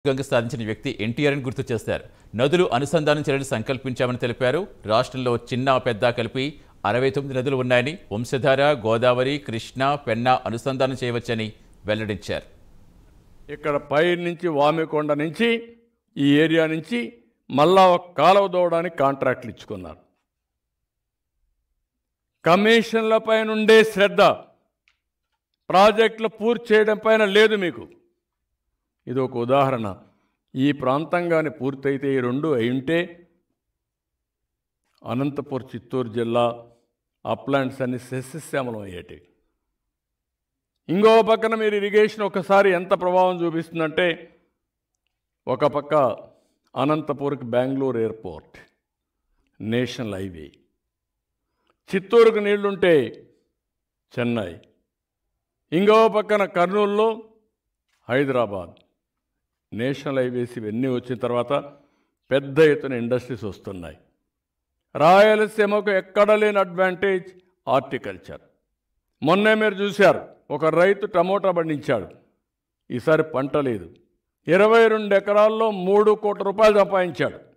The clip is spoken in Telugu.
గంగ సాధించిన వ్యక్తి ఎన్టీఆర్ అని గుర్తు చేశారు నదులు అనుసంధానం చేయాలని సంకల్పించామని తెలిపారు రాష్ట్రంలో చిన్న పెద్ద కలిపి అరవై తొమ్మిది నదులు ఉన్నాయని వంశధార గోదావరి కృష్ణ పెన్నా అనుసంధానం చేయవచ్చని వెల్లడించారు ఇక్కడ పై నుంచి వామికొండ నుంచి ఈ ఏరియా నుంచి మళ్ళా ఒక కాలువ దోవడానికి కాంట్రాక్ట్లు ఇచ్చుకున్నారు కమిషన్ల పైన ఉండే శ్రద్ధ ప్రాజెక్టులు పూర్తి చేయడం పైన లేదు మీకు ఇది ఒక ఉదాహరణ ఈ ప్రాంతంగానే పూర్తయితే ఈ రెండు అయింటే అనంతపూర్ చిత్తూరు జిల్లా అప్లాంట్స్ అన్ని సస్యశ్యామలం అయ్యేటివి ఇంకో పక్కన మీరు ఇరిగేషన్ ఒకసారి ఎంత ప్రభావం చూపిస్తుందంటే ఒక పక్క అనంతపూర్కి బెంగళూరు ఎయిర్పోర్ట్ నేషనల్ హైవే చిత్తూరుకు నీళ్లుంటే చెన్నై ఇంకో పక్కన కర్నూలులో హైదరాబాద్ నేషనల్ హైవేస్ ఇవన్నీ వచ్చిన తర్వాత పెద్ద ఎత్తున ఇండస్ట్రీస్ వస్తున్నాయి రాయలసీమకు ఎక్కడ లేని అడ్వాంటేజ్ హార్టికల్చర్ మొన్నే మీరు చూశారు ఒక రైతు టమోటా పండించాడు ఈసారి పంట లేదు ఇరవై రెండు ఎకరాల్లో మూడు కోట్ల రూపాయలు సంపాదించాడు